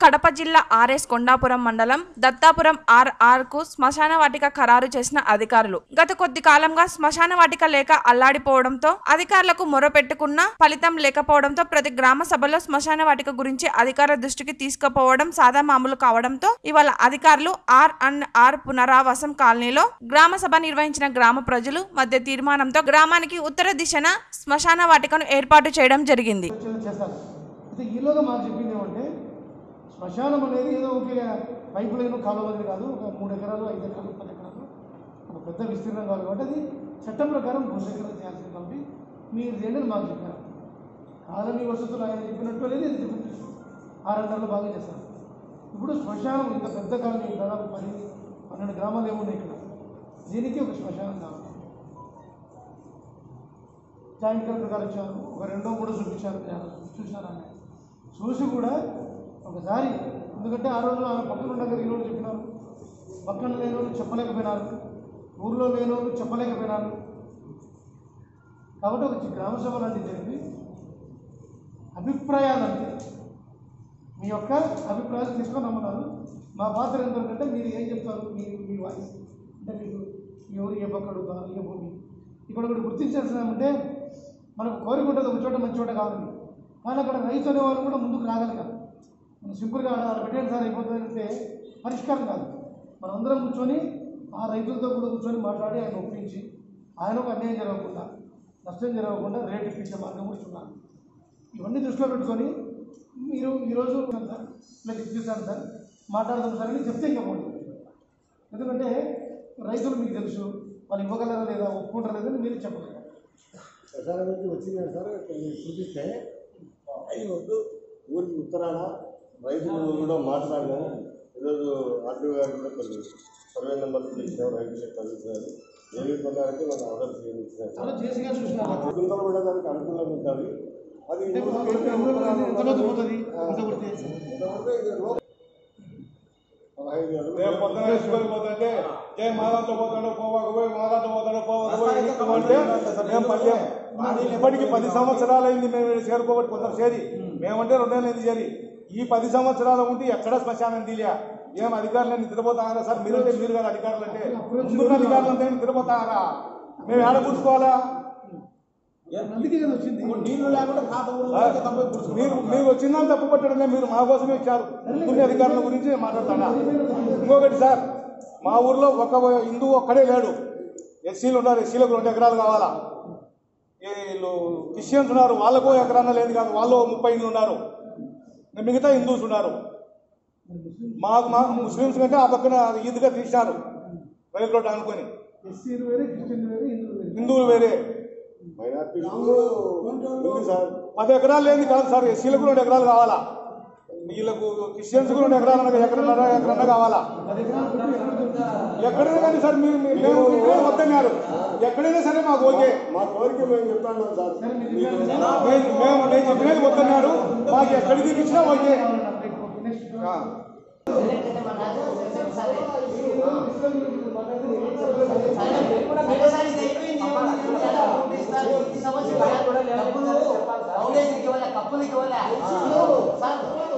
కడప జిల్లా ఆర్ఎస్ కొండాపురం మండలం దత్తాపురం ఆర్ఆర్ కు శ్మశాన వాటిక ఖరారు చేసిన అధికారులు గత కొద్ది కాలంగా శ్మశాన వాటిక లేక అల్లాడిపోవడంతో అధికారులకు మొరపెట్టుకున్న ఫలితం లేకపోవడంతో ప్రతి గ్రామ సభలో శ్మశాన వాటిక గురించి అధికార దృష్టికి తీసుకుపోవడం సాదా మామూలు కావడంతో ఇవాళ అధికారులు ఆర్ అండ్ ఆర్ పునరావాసం కాలనీలో గ్రామ సభ నిర్వహించిన గ్రామ ప్రజలు మధ్య తీర్మానంతో గ్రామానికి ఉత్తర దిశన శ్మశాన వాటికను ఏర్పాటు చేయడం జరిగింది ఆలోచనలు చేస్తారు అయితే ఈలోగా మాకు చెప్పింది ఏమంటే శ్మశానం అనేది ఏదో ఒక పైపు లైన్ కాలువ అనేది కాదు ఒక మూడు ఎకరాలు ఐదు ఎకరాలు పది ఎకరాలు ఒక పెద్ద విస్తీర్ణం కావాలి కాబట్టి అది చట్టం ప్రకారం భూ సేకరణ చేయాల్సింది కాబట్టి మీరు చేయండి అని మాకు చెప్పారు కాలనీ వసతులు ఆయన చెప్పినట్టు అనేది ఇది చెప్పినట్టు ఆరంటారులో బాగా చేస్తారు ఇప్పుడు శ్మశానం ఇంత పెద్ద కాలనీ దాదాపు పది పన్నెండు గ్రామాలు ఏమున్నాయి ఇక్కడ దీనికి ఒక శ్మశానం కావాలి జాయింట్ కలెక్టర్ గారు వచ్చారు ఒక రెండో మూడో చూపించారు నేను చూశాను ఆయన చూసి కూడా ఒకసారి ఎందుకంటే ఆ రోజు ఆమె పక్కన ఉండగా ఈ రోజు చెప్పినారు పక్కన లేని వాళ్ళు చెప్పలేకపోయినారు ఊర్లో లేని వాళ్ళు చెప్పలేకపోయినారు కాబట్టి ఒక గ్రామ సభ లాంటివి జరిపి అభిప్రాయాలు అంటే మీ యొక్క అభిప్రాయాలు తీసుకొని రమ్మన్నారు మా పాత్ర ఏంటంటే మీరు ఏం చెప్తారు మీ మీ వాయిస్ అంటే మీకు ఎవరు ఏ పక్క అడుగుతారు ఏ భూమి ఇక్కడ ఒకటి గుర్తించాల్సిన అంటే మనకు కోరిక ఉంటుంది ఒక చోట మంచి చోట కావాలి కానీ అక్కడ రైతు అనే వాళ్ళు కూడా ముందుకు రాగలగాలి మనం సింపుల్గా ఆడ పెట్టండి సార్ అయిపోతుంది అంటే పరిష్కారం కాదు మనం అందరం కూర్చొని ఆ రైతులతో కూడా కూర్చొని మాట్లాడి ఆయన ఒప్పించి ఆయనకు అన్యాయం జరగకుండా నష్టం జరగకుండా రేటు ఇప్పించే మార్గం కూడా చూడాలి ఇవన్నీ దృష్టిలో పెట్టుకొని మీరు ఈరోజు సార్ ఇలా ఇప్పిస్తాను సార్ మాట్లాడదాం సార్ అని చెప్తే ఇంకా పోండి ఎందుకంటే రైతులు మీకు తెలుసు వాళ్ళు ఇవ్వగలరా లేదా ఒప్పుకుంటారా లేదా అని మీరు చెప్పగలరు ప్రసారం నుంచి వచ్చింది సార్ కొన్ని చూపిస్తే ఈ వద్దు ఊరికి ఉత్తరాన రైతులు కూడా మాట్లాడినాము ఈరోజు ఆర్టీఓ గారికి కూడా కొన్ని సర్వే నెంబర్ కూడా ఇచ్చాము రైతులు చదువుతున్నారు ఏమి కొన్నారంటే మన ఆర్డర్ చేయించారు చాలా చేసిగా చూసినారు గుంతలు పడడానికి అనుకూలంగా ఉంటుంది అది అంటే ఊరికి ఎంతమంది పోతుంది ఎంత కొడితే ఎంతవరకు ఇది లో- పదహైదు అడుగులు రేపు పొద్దున వేసుకొని పోతుంటే ఏ మాదాతో పోతాడో పోవాక పోయి మాదాతో పోతాడో పోవాక పోయి ఎన్నుకోమంటే మేము పల్లెం ఇప్పటికి పది సంవత్సరాలు అయింది మేము ఈడ చేరుకోబట్టి కొందరు చేరి మేమంటే రెండేళ్ళు ఎందుకు చేరి ఈ పది సంవత్సరాలు ఉంటే ఎక్కడ శ్మశానం తీలే ఏం అధికారులు నిద్రపోతారా సార్ మీరంటే మీరు గారు అధికారులు అంటే ముందున్న అధికారులు అంటే నిద్రపోతారా మేము ఏడ కూర్చుకోవాలా అందుకే కదా వచ్చింది నీళ్లు లేకుండా మీరు మీరు వచ్చిందని తప్పు పట్టడమే మీరు మా కోసమే ఇచ్చారు ముందు అధికారుల గురించి మాట్లాడతాడా ఇంకొకటి సార్ మా ఊర్లో ఒక హిందూ ఒక్కడే లేడు ఎస్సీలు ఉన్నారు ఎస్సీలకు రెండు ఎకరాలు కావాలా వీళ్ళు క్రిస్టియన్స్ ఉన్నారు వాళ్ళకు ఎకరాన్న లేదు కాదు వాళ్ళు ముప్పై ఇండ్లు ఉన్నారు మిగతా హిందూస్ ఉన్నారు మాకు మా ముస్లిమ్స్ కంటే ఆ పక్కన ఈద్గా తీశారు రైలు రోడ్ అనుకొని ఎస్సీలు వేరే క్రిస్టియన్లు వేరే హిందువులు వేరే హిందువులు వేరే మైనార్టీలు ఉంది సార్ పది ఎకరాలు లేని కాదు సార్ ఎస్సీలకు రెండు ఎకరాలు కావాలా వీళ్ళకు క్రిస్టియన్స్ రెండు ఎకరాలు అనగా ఎకరన్నర ఎకరన్న కావాలా పది ఎకరాలు పెట్టి ఎక్కడ దొరుకుతుందా? ఎక్కడైనా కానీ సార్ మీరు మీరు- మేము మేము వద్దన్నారు ఎక్కడైనా సరే మాకు ఓకే మా కోరిక మేము చెప్తాను సార్ మీకు మేము మేము నేను చెప్పినది వద్దన్నారు మాకు ఎక్కడికి ఇచ్చినా ఓకే నెక్స్ట్ ఆ. కప్పులు కప్పులు ఇవ్వాలి సార్